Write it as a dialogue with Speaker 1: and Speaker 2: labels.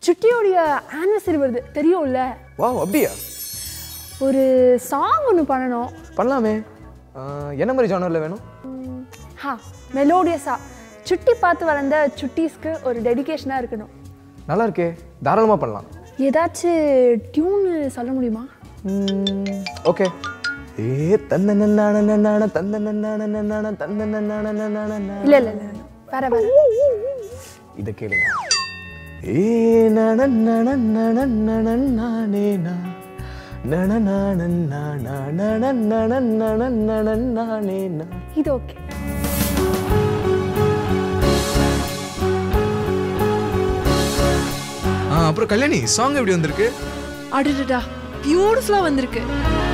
Speaker 1: சுட்டியோடைய anniversary வருது தெரியும்ல
Speaker 2: வா அப்படியா
Speaker 1: ஒரு சாங் ஒன்று பண்ணணும்
Speaker 2: பண்ணலாமே ஆ, என்ன மாதிரி ஜானரில் வேணும்
Speaker 1: ம், ஹா மெலோடியஸா சுட்டி பார்த்து வளர்ந்த சுட்டீஸ்க்கு ஒரு டெடிகேஷனாக இருக்கணும்
Speaker 2: நல்லா இருக்கே தாராளமாக பண்ணலாம்
Speaker 1: ஏதாச்சும் டியூன் சொல்ல முடியுமா
Speaker 2: ஓகே ஏ தந்த நன்னான நன்னான தந்த நன்னான நன்னான தந்த நன்னான நன்னான
Speaker 1: இல்லை இல்லை இல்லை வேற வேற
Speaker 2: இதை கேளுங்க ஏ நன நன நன நன நானே நா நன நான நான நன நன நன நன நானே நா
Speaker 1: இது ஓகே
Speaker 3: ஆ அப்புறம் கல்யாணி சாங் எப்படி வந்திருக்கு
Speaker 4: அடடா பியூட்டிஃபுல்லா வந்திருக்கு